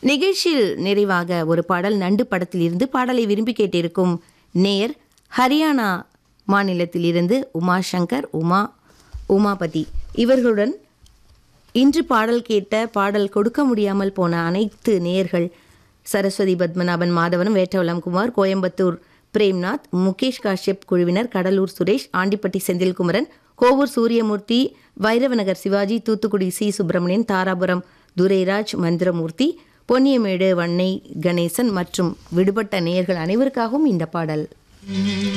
நிகழ்ச்சியில் நிறைவாக ஒரு பாடல் நண்டு படத்தில் இருந்து பாடலை விரும்பி கேட்டிருக்கும் நேர் ஹரியானா மாநிலத்திலிருந்து உமா சங்கர் உமா உமாபதி இவர்களுடன் இன்று பாடல் கேட்ட பாடல் கொடுக்க முடியாமல் போன அனைத்து நேயர்கள் சரஸ்வதி பத்மநாபன் மாதவனம் வேட்டவலம் குமார் கோயம்புத்தூர் பிரேம்நாத் முகேஷ் காஷ்யப் குழுவினர் கடலூர் சுரேஷ் ஆண்டிப்பட்டி செந்தில்குமரன் கோவூர் சூரியமூர்த்தி வைரவநகர் சிவாஜி தூத்துக்குடி சி சுப்பிரமணியன் தாராபுரம் துரைராஜ் மந்திரமூர்த்தி பொன்னியமேடு வன்னை கணேசன் மற்றும் விடுபட்ட நேயர்கள் அனைவருக்காகவும் இந்த பாடல்